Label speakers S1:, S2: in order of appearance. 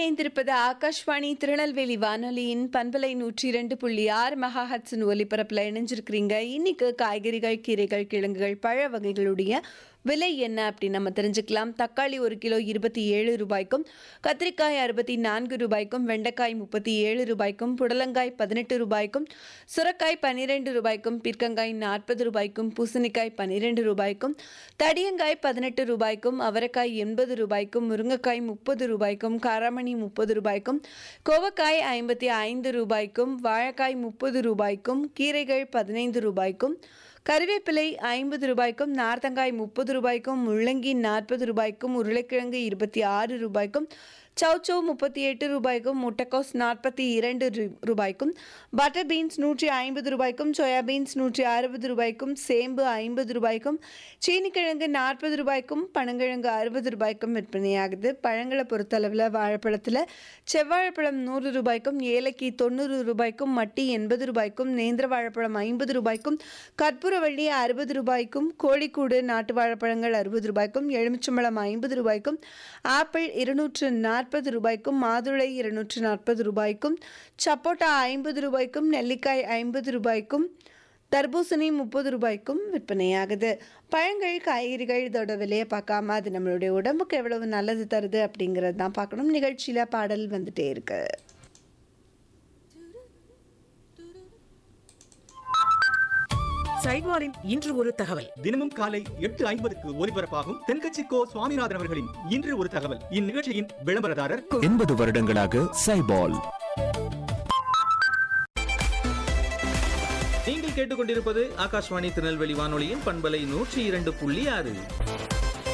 S1: இணைந்திருப்பது ஆகாஷ்வாணி திருநெல்வேலி வானொலியின் பண்பலை நூற்றி இரண்டு புள்ளி ஆறு மெகாஹட்ஸின் ஒலிபரப்பில் இணைஞ்சிருக்கிறீங்க இன்னைக்கு காய்கறிகள் கீரைகள் கிழங்குகள் பழ வகைகளுடைய விலை என்ன அப்படின்னு நம்ம தெரிஞ்சுக்கலாம் தக்காளி ஒரு கிலோ இருபத்தி ஏழு ரூபாய்க்கும் கத்திரிக்காய் அறுபத்தி நான்கு ரூபாய்க்கும் வெண்டைக்காய் முப்பத்தி ஏழு ரூபாய்க்கும் புடலங்காய் பதினெட்டு ரூபாய்க்கும் சுரக்காய் பன்னிரெண்டு ரூபாய்க்கும் பீர்க்கங்காய் நாற்பது ரூபாய்க்கும் பூசணிக்காய் பன்னிரெண்டு ரூபாய்க்கும் தடியங்காய் பதினெட்டு ரூபாய்க்கும் அவரைக்காய் எண்பது ரூபாய்க்கும் முருங்கைக்காய் முப்பது ரூபாய்க்கும் காராமணி முப்பது ரூபாய்க்கும் கோவக்காய் ஐம்பத்தி ஐந்து ரூபாய்க்கும் வாழைக்காய் முப்பது ரூபாய்க்கும் கீரைகள் பதினைந்து ரூபாய்க்கும் கறிவேப்பிலை ஐம்பது ரூபாய்க்கும் நார்த்தங்காய் முப்பது ரூபாய்க்கும் முள்ளங்கி நாற்பது ரூபாய்க்கும் உருளைக்கிழங்கு இருபத்தி ஆறு ரூபாய்க்கும் சௌச்சௌ முப்பத்தி எட்டு ரூபாய்க்கும் முட்டைக்கோஸ் நாற்பத்தி இரண்டு ரூ- ரூபாய்க்கும் பட்டர் பீன்ஸ் நூற்றி ஐம்பது ரூபாய்க்கும் சோயா பீன்ஸ் நூற்றி அறுபது ரூபாய்க்கும் சேம்பு ஐம்பது ரூபாய்க்கும் சீனிக்கிழங்கு நாற்பது ரூபாய்க்கும் பனங்கிழங்கு அறுபது ரூபாய்க்கும் விற்பனையாகுது பழங்களை பொறுத்தளவில் வாழைப்பழத்தில் செவ்வாழைப்பழம் நூறு ரூபாய்க்கும் ஏலக்கி தொண்ணூறு ரூபாய்க்கும் மட்டி எண்பது ரூபாய்க்கும் நேந்திர வாழைப்பழம் ஐம்பது ரூபாய்க்கும் கற்பூரவள்ளி அறுபது ரூபாய்க்கும் கோழிக்கூடு நாட்டு வாழைப்பழங்கள் அறுபது ரூபாய்க்கும் எலுமிச்சம்பழம் ஐம்பது ரூபாய்க்கும் ஆப்பிள் இருநூற்று நாற்பது ரூபாய்க்கும் மாதுளை இருநூற்று நாற்பது ரூபாய்க்கும் சப்போட்டா ஐம்பது ரூபாய்க்கும் நெல்லிக்காய் ஐம்பது ரூபாய்க்கும் தர்பூசணி முப்பது ரூபாய்க்கும் விற்பனையாகுது பழங்கள் காய்கறிகள் இதோட விலையை பார்க்காம அது நம்மளுடைய உடம்புக்கு எவ்வளவு நல்லது தருது அப்படிங்கிறது தான் பார்க்கணும் நிகழ்ச்சியில் பாடல் வந்துட்டே இருக்கு
S2: சைட்வாரின் இன்று ஒரு தகவல்
S3: தினமும் காலை எட்டு ஐம்பதுக்கு ஒலிபரப்பாகும் தென்கட்சி கோ சுவாமிநாதன் அவர்களின் இன்று ஒரு தகவல் இந்நிகழ்ச்சியின் விளம்பரதாரர்
S4: எண்பது வருடங்களாக சைபால்
S5: நீங்கள் கேட்டுக்கொண்டிருப்பது ஆகாஷ்வாணி திருநெல்வேலி வானொலியின் பண்பலை நூற்றி இரண்டு புள்ளி ஆறு